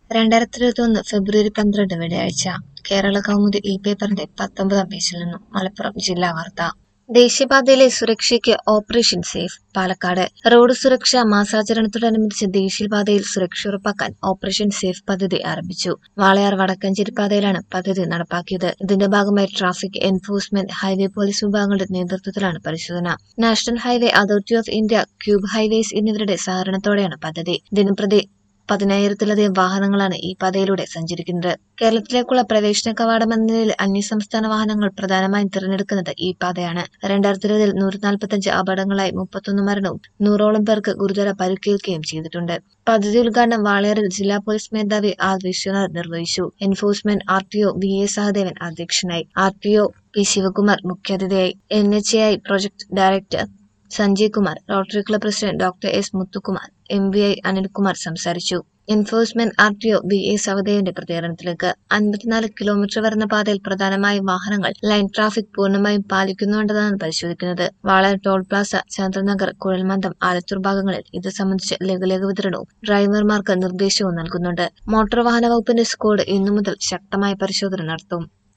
രണ്ടായിരത്തി ഇരുപത്തി ഒന്ന് ഫെബ്രുവരി പന്ത്രണ്ട് വെള്ളിയാഴ്ച കേരള കൗമുദി ഇ പേപ്പറിന്റെ പത്തൊമ്പതാം പേജിൽ നിന്നും മലപ്പുറം ജില്ലാ വാർത്ത ദേശീയപാതയിലെ സുരക്ഷയ്ക്ക് ഓപ്പറേഷൻ സേഫ് പാലക്കാട് റോഡ് സുരക്ഷാ മാസാചരണത്തോടനുബന്ധിച്ച് ദേശീയപാതയിൽ സുരക്ഷ ഉറപ്പാക്കാൻ ഓപ്പറേഷൻ സേഫ് പദ്ധതി ആരംഭിച്ചു വാളയാർ വടക്കഞ്ചേരി പാതയിലാണ് പദ്ധതി നടപ്പാക്കിയത് ഇതിന്റെ ഭാഗമായി ട്രാഫിക് എൻഫോഴ്സ്മെന്റ് ഹൈവേ പോലീസ് വിഭാഗങ്ങളുടെ നേതൃത്വത്തിലാണ് പരിശോധന national highway authority of India cube highways എന്നിവരുടെ സഹകരണത്തോടെയാണ് പദ്ധതി ദിനംപ്രതി പതിനായിരത്തിലധികം വാഹനങ്ങളാണ് ഈ പാതയിലൂടെ സഞ്ചരിക്കുന്നത് കേരളത്തിലേക്കുള്ള പ്രവേശന കവാടം എന്ന നിലയിൽ അന്യസംസ്ഥാന വാഹനങ്ങൾ പ്രധാനമായും തിരഞ്ഞെടുക്കുന്നത് ഈ പാതയാണ് രണ്ടായിരത്തി ഇരുപതിൽ നൂറ്റി നാൽപ്പത്തഞ്ച് അപകടങ്ങളായി മുപ്പത്തൊന്ന് മരണവും നൂറോളം പേർക്ക് ഗുരുതര പരിക്കേൽക്കുകയും ചെയ്തിട്ടുണ്ട് പദ്ധതി ഉദ്ഘാടനം വാളയാറിൽ ജില്ലാ പോലീസ് മേധാവി ആർ വിശ്വനാഥ് നിർവഹിച്ചു enforcement R T O V A Sahadevan അധ്യക്ഷനായി R T O P Sivakumar മുഖ്യാതിഥിയായി N H A I project director Sanjay Kumar rotary club president doctor S Muthukumar M V I Anilkumar സംസാരിച്ചു enforcement R T O V A സഹദേവന്റെ പ്രതികരണത്തിലേക്ക് അൻപത്തിനാല് kilometre വരുന്ന പാതയിൽ പ്രധാനമായും വാഹനങ്ങൾ ലൈൻ ട്രാഫിക് പൂർണ്ണമായും പാലിക്കുന്നുണ്ടെന്നാണ് പരിശോധിക്കുന്നത് വാളയാർ ടോൾ പ്ലാസ ചന്ദ്രനഗർ കുഴൽമന്ദം ആലത്തൂർ ഭാഗങ്ങളിൽ ഇത് സംബന്ധിച്ച് ലഘുലേഖ വിതരണവും ഡ്രൈവർമാർക്ക് നിർദ്ദേശവും നൽകുന്നുണ്ട് മോട്ടോർ വാഹന വകുപ്പിന്റെ സ്ക്വാഡ് ഇന്നു മുതൽ ശക്തമായ പരിശോധന നടത്തും